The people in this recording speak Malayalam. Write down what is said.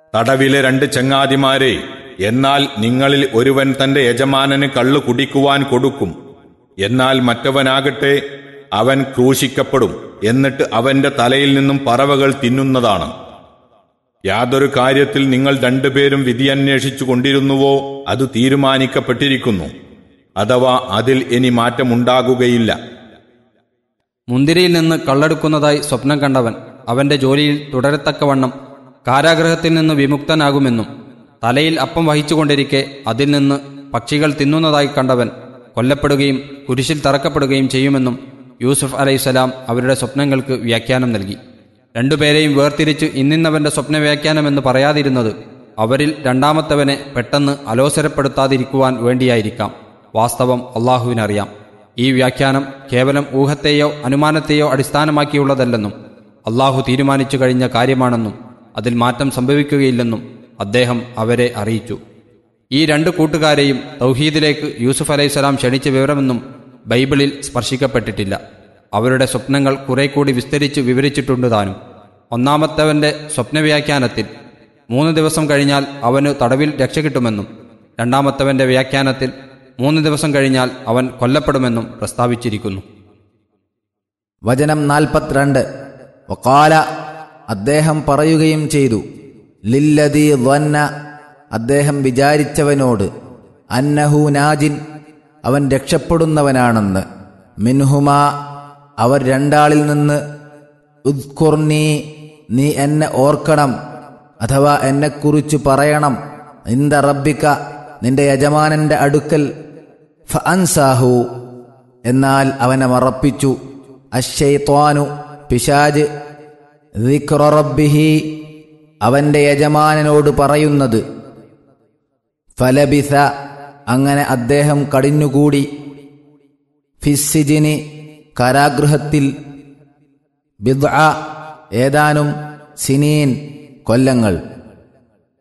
തടവിലെ രണ്ട് ചങ്ങാതിമാരെ എന്നാൽ നിങ്ങളിൽ ഒരുവൻ തന്റെ യജമാനന് കള്ളു കുടിക്കുവാൻ കൊടുക്കും എന്നാൽ മറ്റവനാകട്ടെ അവൻ ക്രൂശിക്കപ്പെടും എന്നിട്ട് അവന്റെ തലയിൽ നിന്നും പറവകൾ തിന്നുന്നതാണ് യാതൊരു കാര്യത്തിൽ നിങ്ങൾ രണ്ടുപേരും വിധിയന്വേഷിച്ചു കൊണ്ടിരുന്നുവോ അത് തീരുമാനിക്കപ്പെട്ടിരിക്കുന്നു അഥവാ അതിൽ ഇനി മാറ്റമുണ്ടാകുകയില്ല മുന്തിരിയിൽ നിന്ന് കള്ളെടുക്കുന്നതായി സ്വപ്നം കണ്ടവൻ അവന്റെ ജോലിയിൽ തുടരത്തക്കവണ്ണം കാരാഗ്രഹത്തിൽ നിന്ന് വിമുക്തനാകുമെന്നും തലയിൽ അപ്പം വഹിച്ചുകൊണ്ടിരിക്കെ അതിൽ നിന്ന് പക്ഷികൾ തിന്നുന്നതായി കണ്ടവൻ കൊല്ലപ്പെടുകയും കുരിശിൽ തറക്കപ്പെടുകയും ചെയ്യുമെന്നും യൂസുഫ് അലൈഹിസ്സലാം അവരുടെ സ്വപ്നങ്ങൾക്ക് വ്യാഖ്യാനം നൽകി രണ്ടുപേരെയും വേർതിരിച്ച് ഇന്നിന്നവന്റെ സ്വപ്ന വ്യാഖ്യാനമെന്ന് പറയാതിരുന്നത് അവരിൽ രണ്ടാമത്തവനെ പെട്ടെന്ന് അലോസരപ്പെടുത്താതിരിക്കുവാൻ വേണ്ടിയായിരിക്കാം വാസ്തവം അള്ളാഹുവിനറിയാം ഈ വ്യാഖ്യാനം കേവലം ഊഹത്തെയോ അനുമാനത്തെയോ അടിസ്ഥാനമാക്കിയുള്ളതല്ലെന്നും അള്ളാഹു തീരുമാനിച്ചു കഴിഞ്ഞ കാര്യമാണെന്നും അതിൽ മാറ്റം സംഭവിക്കുകയില്ലെന്നും അദ്ദേഹം അവരെ അറിയിച്ചു ഈ രണ്ട് കൂട്ടുകാരെയും തൗഹീദിലേക്ക് യൂസുഫ് അലൈഹിസ്സലാം ക്ഷണിച്ച വിവരമെന്നും ബൈബിളിൽ സ്പർശിക്കപ്പെട്ടിട്ടില്ല അവരുടെ സ്വപ്നങ്ങൾ കുറെ കൂടി വിസ്തരിച്ച് വിവരിച്ചിട്ടുണ്ട് താനും ഒന്നാമത്തവന്റെ സ്വപ്നവ്യാഖ്യാനത്തിൽ മൂന്ന് ദിവസം കഴിഞ്ഞാൽ അവന് തടവിൽ രക്ഷ കിട്ടുമെന്നും രണ്ടാമത്തവന്റെ വ്യാഖ്യാനത്തിൽ മൂന്ന് ദിവസം കഴിഞ്ഞാൽ അവൻ കൊല്ലപ്പെടുമെന്നും പ്രസ്താവിച്ചിരിക്കുന്നു വചനം നാൽപ്പത്തിരണ്ട് വക്കാല അദ്ദേഹം പറയുകയും ചെയ്തു ലില്ലതി വന്ന അദ്ദേഹം വിചാരിച്ചവനോട് അന്നഹു നാജിൻ അവൻ രക്ഷപ്പെടുന്നവനാണെന്ന് മിൻഹുമാ അവർ രണ്ടാളിൽ നിന്ന് ഉദ്കുർണി നീ എന്നെ ഓർക്കണം അഥവാ എന്നെക്കുറിച്ച് പറയണം ഇന്ത റബ്ബിക്ക നിന്റെ യജമാനന്റെ അടുക്കൽ ഫ അൻസാഹു എന്നാൽ അവനെ മറപ്പിച്ചു അശ്ശൈത്വാനു പിശാജ് ദിക്റ റബ്ബിഹി അവന്റെ യജമാനനോട് പറയുന്നത് ഫലബിസ അങ്ങനെ അദ്ദേഹം കടിഞ്ഞുകൂടി ഫിസ്സിജിന് കാരാഗൃഹത്തിൽ ബിദ്അ ഏതാനും സിനീൻ കൊല്ലങ്ങൾ